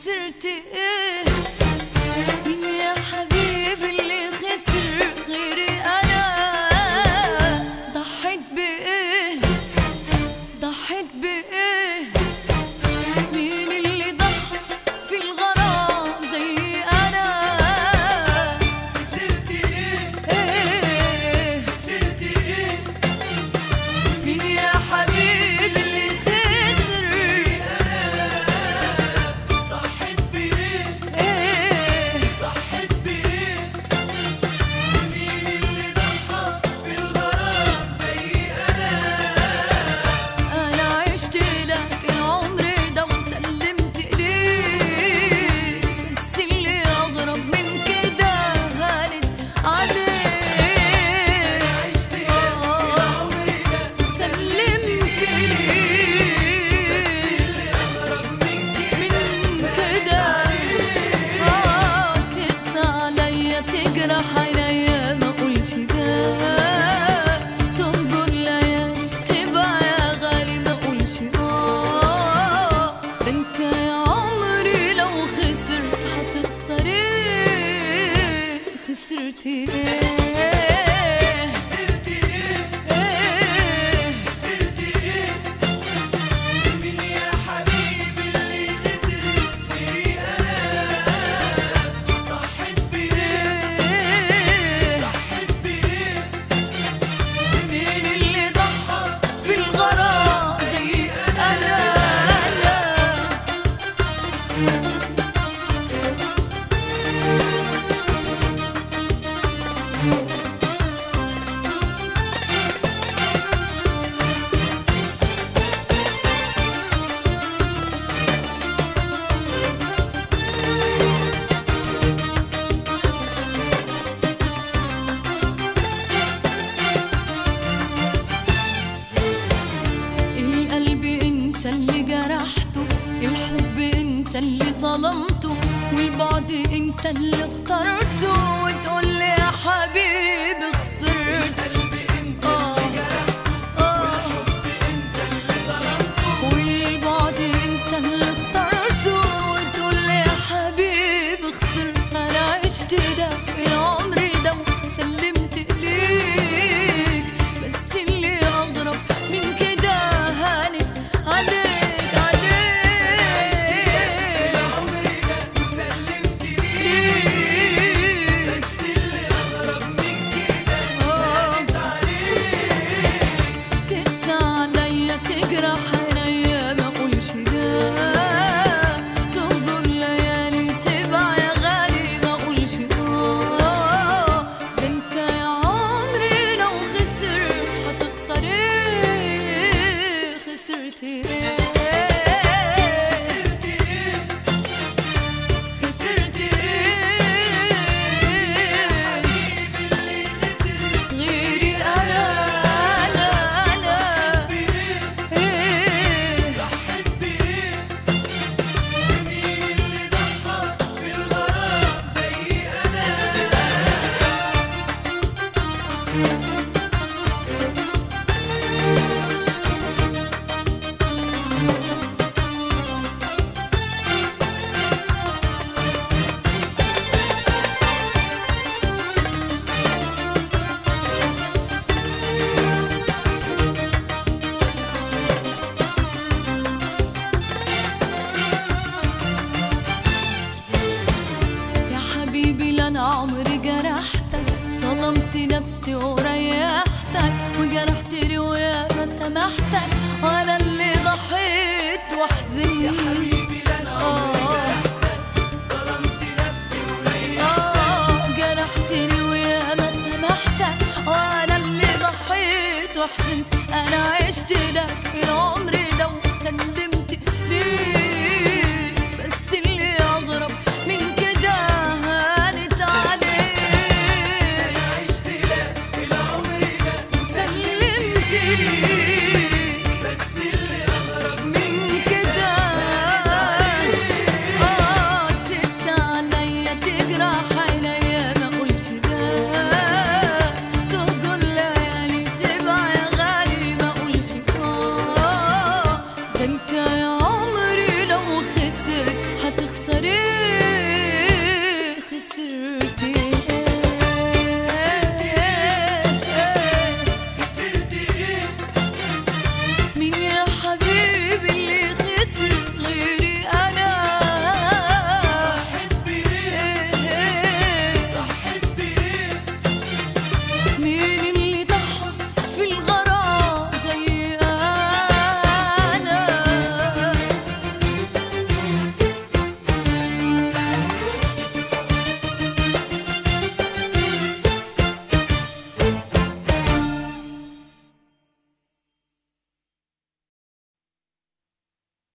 خسرت ايه مين يا حبيبي اللي خسر غيري انا ضحيت بايه ضحيت بايه مين اللي ضحى في الغرام زي انا خسرت ايه ايه خسرت ايه مين يا حبيبي اللي خسر ضحيت بايه ايه ضحيت بايه مين اللي ضحى في الغرام زي انا انا عشت لك العمر ده وسلمت ليك بس اللي اغرب من كده هانت عليك عشت آه، العمر ده سلمت ليك اغرب من من كده آه، تقسى عليا تجرح عينيا ما اقولش ده تهجر ليالي تبقى يا غالي ما اقولش اه ده انت يا عمري لو خسرت هتخسر ايه خسرت ايه خسرت ايه ايه خسرت ايه مين يا حبيبي اللي خسر غيري انا ضحيت بايه ايه ضحيت بايه مين اللي ضحى في الغرام زي انا انا القلب انت اللي جرحته الحب انت اللي ظلمته والبعد انت اللي اخترته وتقول لي يا حبيبي خسرت قلبي انت آه، آه. حب انت اللي ظلمته والبعد انت اللي اخترته وتقول لي يا حبيبي خسرت انا عشت ده العمر ده وسلمت ليك بس اللي اغرب من كده هانت عليك عليك العمر ده سلمت ليه ليك بس اللي اغرب من كده آه. انت عليك تقسى عليا تجرح عينيا ما اقولش لا تهجر ليالي تبع يا غالي ما اقولش اه ده انت يا عمري لو خسر هتخسر ايه خسرت ايه خسرت ايه خسرت ايه اللي خسر غيري انا انا انا بايه ايه ضحيت بايه مين اللي ضحى في الغرام زي انا يا حبيبي لا انا عمري جرحتك ظلمت نفسي وريحتك وجرحتني ويا ما سامحتك وانا اللي ضحيت وحزنت حبيبي لا انا آه ظلمت نفسي وليا آه جرحتني ويا ما سامحتك وانا اللي ضحيت وحزنت انا عشت لك العمر ده وسلمت ليك بس اللي اغرب من كده هانت عليك عشت لك العمر ده سلمت ليك